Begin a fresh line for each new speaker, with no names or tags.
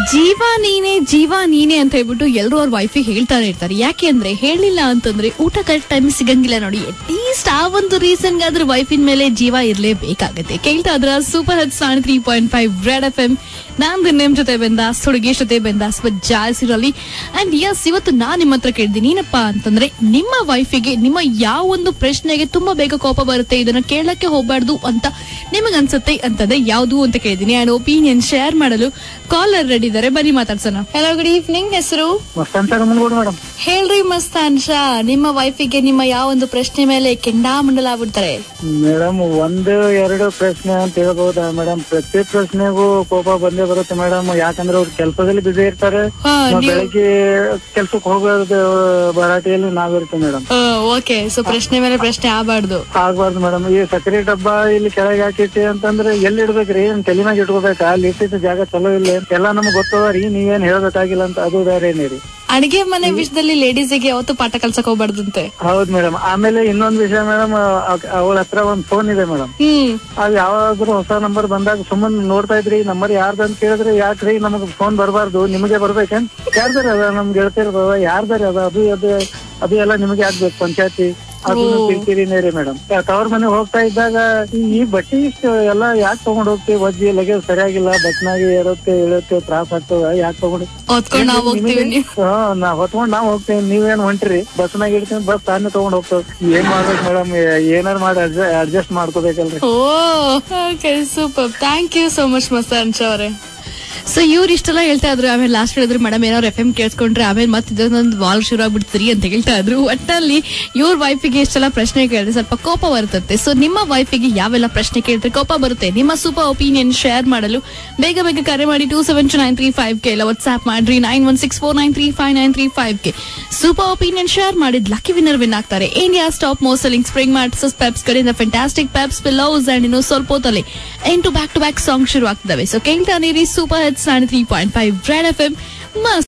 ಜೀವ ನೀನೆ ಜೀವ ನೀನೆ ಅಂತ ಹೇಳ್ಬಿಟ್ಟು ಎಲ್ಲರೂ ಅವ್ರ ವೈಫಿಗೆ ಹೇಳ್ತಾನೆ ಇರ್ತಾರೆ ಯಾಕೆ ಅಂದ್ರೆ ಹೇಳಿಲ್ಲ ಅಂತಂದ್ರೆ ಊಟ ಕರೆಕ್ಟ್ ಟೈಮ್ ಸಿಗಂಗಿಲ್ಲ ನೋಡಿ ಅಟ್ಲೀಸ್ಟ್ ಆ ಒಂದು ರೀಸನ್ ಗಾದ್ರೂ ವೈಫಿನ ಮೇಲೆ ಜೀವ ಇರ್ಲೇಬೇಕಾಗತ್ತೆ ಕೇಳ್ತಾ ಇದ್ರ ಸೂಪರ್ ಹತ್ ಸಾಣ್ three point five red F M ನಾನ್ ನಿಮ್ ಜೊತೆ ಬೆಂದಾಸ್ ಹುಡುಗಿ ಜೊತೆ ಬೆಂದಾಸ್ ಜಾಸ್ತಿರಲ್ಲಿ ಅಂಡ್ ಯಸ್ ಇವತ್ತು ನಾನ್ ನಿಮ್ಮ ಹತ್ರ ಕೇಳಿದ್ದೀನಿ ಏನಪ್ಪಾ ಅಂತಂದ್ರೆ ನಿಮ್ಮ ವೈಫಿಗೆ ನಿಮ್ಮ ಯಾವ ಒಂದು ಪ್ರಶ್ನೆಗೆ ತುಂಬಾ ಬೇಗ ಕೋಪ ಬರುತ್ತೆ ಇದನ್ನ ಕೇಳಕ್ಕೆ ಹೋಗ್ಬಾರ್ದು ಅಂತ ನಿಮಗ್ ಅನ್ಸುತ್ತೆ ಅಂತಂದ್ರೆ ಯಾವ್ದು ಅಂತ ಕೇಳಿದೀನಿ ಅಂಡ್ ಒಪಿನಿಯನ್ ಶೇರ್ ಮಾಡಲು ಕಾಲರ್ ರೆಡಿ ಇದಾರೆ ಬನ್ನಿ ಮಾತಾಡ್ಸೋಣ ಹಲೋ ಗುಡ್ ಈವ್ನಿಂಗ್ ಹೆಸರು
ಮಸ್ತಾನ್ ಸರ್ ಮುಂದ್ಗೂಡ್ ಮೇಡಮ್
ಹೇಳ್ರಿ ಮಸ್ತಾನ್ ಶಾ ನಿಮ್ಮ ವೈಫಿಗೆ ನಿಮ್ಮ ಯಾವ ಒಂದು ಪ್ರಶ್ನೆ ಮೇಲೆ ಕೆಂಡಾಮಂಡಲ ಆಗ್ಬಿಡ್ತಾರೆ
ಮೇಡಮ್ ಒಂದು ಎರಡು ಪ್ರಶ್ನೆ ಅಂತ ಹೇಳ್ಬಹುದಾ ಮೇಡಮ್ ಪ್ರತಿ ಪ್ರಶ್ನೆಗೂ ಕೋಪ ಬಂದೇ ಬರುತ್ತೆ ಮೇಡಮ್ ಯಾಕಂದ್ರೆ ಅವ್ರು ಕೆಲಸದಲ್ಲಿ ಬಿಸಿ ಇರ್ತಾರೆ
ಹಾ,
ನಾವ್
ನೀವು-
ಬೆಳಗ್ಗೆ ಕೆಲ್ಸಕ್ಕೆ ಹೋಗೋದು ಭರಾಟೆಯಲ್ಲಿ ನಾವಿರ್ತೀವಿ ಮೇಡಮ್
ಓಕೆ ಸೊ ಪ್ರಶ್ನೆ ಮೇಲೆ ಪ್ರಶ್ನೆ ಆಗಬಾರ್ದು
ಆಗ್ಬಾರ್ದು ಮೇಡಮ್ ಈ ಸಕ್ಕರೆ ಡಬ್ಬ ಇಲ್ಲಿ ಕೆಳಗೆ ಹಾಕಿಟ್ಟಿ ಅಂತಂದ್ರೆ ಎಲ್ಲಿ ಇಡ್ಬೇಕ್ರಿ ಏನ್ ತಲೆನಾಗ ಇಟ್ಕೋಬೇಕಾ ಅಲ್ಲಿ ಇಟ್ಟಿದ್ದ ಜಾಗ ಚಲೋ ಇಲ್ಲ ಎಲ್ಲ ನಮ್ಗೆ ಗೊತ್ತದ ರೀ ನೀವೇನ್ ಹೇಳ್ಬೇಕಾಗಿಲ್ಲ ಅಂತ ಅದು ಬೇರೆ ರೀ
ಅಡಿಗೆ ಮನೆ ವಿಷಯದಲ್ಲಿ ಲೇಡೀಸಿಗೆ ಯಾವತ್ತು ಪಾಠ ಕಲ್ಸಕ್ ಹೋಗ್ಬಾರ್ದಂತೆ
ಹೌದ್ ಮೇಡಮ್ ಆಮೇಲೆ ಇನ್ನೊಂದ್ ವಿಷಯ ಮೇಡಮ್ ಅವಳ ಹತ್ರ ಒಂದ್ ಫೋನ್ ಇದೆ ಮೇಡಮ್
ಹ್ಮ್
ಅದ್ ಯಾವಾಗಾದ್ರೂ ಹೊಸ ನಂಬರ್ ಬಂದಾಗ ಸುಮ್ಮನೆ ನೋಡ್ತಾ ಇದ್ರಿ ನಂಬರ್ ಯಾರ್ದು ಅಂತ ಕೇಳಿದ್ರೆ ಯಾಕ್ರಿ ನಮಗ್ ಫೋನ್ ಬರಬಾರ್ದು ನಿಮಗೆ ಬರ್ಬೇಕೇನ್ ಯಾರ್ದಾರ ಅದ ನಮ್ ಗೆಳತಿಯರ್ದವ ಯಾರ್ದಾರ ಅದ ಅದು ಅದು ಅದು ಎಲ್ಲ ನಿಮಗೆ ಆಗ್ಬೇಕು ಪಂಚಾಯತಿ ಅದು ಕಿರಿಕಿರಿನೇ ರೀ ಮೇಡಮ್ ತವ್ರ ಮನೆ ಹೋಗ್ತಾ ಇದ್ದಾಗ ಈ- ಈ ಬಟ್ಟೆ ಇಷ್ಟು ಎಲ್ಲ ಯಾಕೆ ತಗೊಂಡ್ ಹೋಗ್ತೀವಿ ವಜ್ಜಿ ಲಗೇಜ್ ಸರಿಯಾಗಿಲ್ಲ ಬಸ್ನಾಗ ಏರುತ್ತೆ ಇಳುತ್ತೆ ತ್ರಾಸ ಆಗ್ತದ ಯಾಕೆ ತಗೊಂಡ್
ಹೊತ್ಕೊಂಡ್ ನಾವ್ ಹೋಗ್ತೀವಿ ನೀವು
ಹಾ ನಾ ಹೊತ್ಕೊಂಡ್ ನಾವ್ ಹೋಗ್ತೇವೆ ನೀವೇನ್ ಹೊಂಟ್ರಿ ಬಸ್ನಾಗ ಇಡ್ತೀನಿ ಬಸ್ ತಾನೇ ತಗೊಂಡ್ ಹೋಗ್ತೇವೆ ಏನ್ ಮಾಡ್ಬೇಕು ಮೇಡಮ್ ಏನಾರು ಮಾಡಿ ಅಡ್ಜಸ್ಟ್ ಮಾಡ್ಕೋಬೇಕಲ್ರಿ
oh okay super thank you so much Mastan Shah ಅವರೇ ಸೊ ಇವ್ರು ಇಷ್ಟೆಲ್ಲ ಹೇಳ್ತಾ ಇದ್ರು ಆಮೇಲೆ ಲಾಸ್ಟ್ ಹೇಳಿದ್ರು ಮೇಡಮ್ ಏನಾದ್ರು ಎಫ್ ಎಂ ಕೇಳಿಸ್ಕೊಂಡ್ರೆ ಆಮೇಲೆ ಮತ್ತೆ ಇದೊಂದೊಂದು ವಾಲ್ ಶುರು ಆಗ್ಬಿಡ್ತೀರಿ ಅಂತ ಹೇಳ್ತಾ ಇದ್ರು ಒಟ್ಟಲ್ಲಿ ಇವ್ರ ವೈಫಿಗೆ ಇಷ್ಟೆಲ್ಲ ಪ್ರಶ್ನೆ ಕೇಳಿದ್ರೆ ಸ್ವಲ್ಪ ಕೋಪ ಬರುತ್ತದೆ ಸೊ ನಿಮ್ಮ ವೈಫಿಗೆ ಯಾವೆಲ್ಲ ಪ್ರಶ್ನೆ ಕೇಳಿದ್ರೆ ಕೋಪ ಬರುತ್ತೆ ನಿಮ್ಮ ಸೂಪರ್ ಒಪಿನಿಯನ್ ಶೇರ್ ಮಾಡಲು ಬೇಗ ಬೇಗ ಕರೆ ಮಾಡಿ two seven two nine three five ಕೆ ಇಲ್ಲ ವಾಟ್ಸ್ಆಪ್ ಮಾಡ್ರಿ nine one six four nine three five nine three five ಕೆ ಸೂಪರ್ ಒಪಿನಿಯನ್ ಶೇರ್ ಮಾಡಿದ್ ಲಕ್ಕಿ ವಿನ್ನರ್ ವಿನ್ ಆಗ್ತಾರೆ India's top most selling spring mattresses Pepps ಕಡೆಯಿಂದ ಫ್ಯಾಂಟಾಸ್ಟಿಕ್ ಪೆಪ್ಸ್ ಪಿಲೌಸ್ ಅಂಡ್ ಇನ್ನು ಸ್ವಲ್ಪ ಹೊತ್ತಲ್ಲಿ ಎಂಟು ಬ್ಯಾಕ್ ಟು ಬ್ಯಾಕ್ ಸಾಂಗ್ ಶುರು ಆಗ್ತವೆ ಸೊ ಕೇಳ್ತಾನೆ super hits nine three point five red F M ಮಸ್ತ್